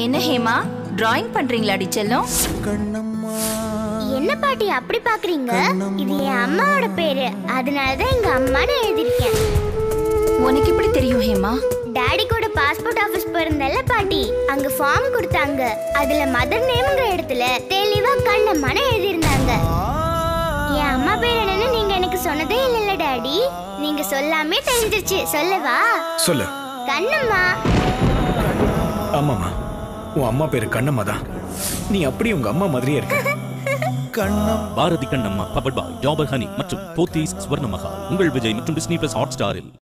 என்ன ஹேமா டிராயிங் பண்றீங்களாடி செல்லம் என்ன பாட்டி அப்படி பாக்குறீங்க இது என் அம்மாவோட பேரு அதனாலதான் எங்க அம்மான்னு எழுதிருக்கேன் உனக்கு எப்படி தெரியும் ஹேமா டாடி கூட பாஸ்போர்ட் ஆபீஸ் போயிருந்தல்ல பாட்டி அங்க ஃபார்ம் கொடுத்தாங்க அதுல மதர் நேம்ங்கிற இடத்துல தெளிவா கண்ணம்மான்னு எழுதியிருந்தாங்க என் அம்மா பேர் என்னன்னு நீங்க எனக்கு சொன்னதே இல்லைல்ல டாடி நீங்க சொல்லாமே தெரிஞ்சிருச்சு சொல்லவா சொல்லு கண்ணம்மா ஆமாம்மா உன் அம்மா பேரு கண்ணம்மா தான் நீ அப்படியே உங்க அம்மா மாதிரியே இருக்க Bharathi Kannamma powered by Jaffar honey மற்றும் போத்தீஸ் ஸ்வர்ண மஹால் உங்கள் விஜய் மற்றும் டிஸ்னி பிளஸ் ஹாட் ஸ்டாரில்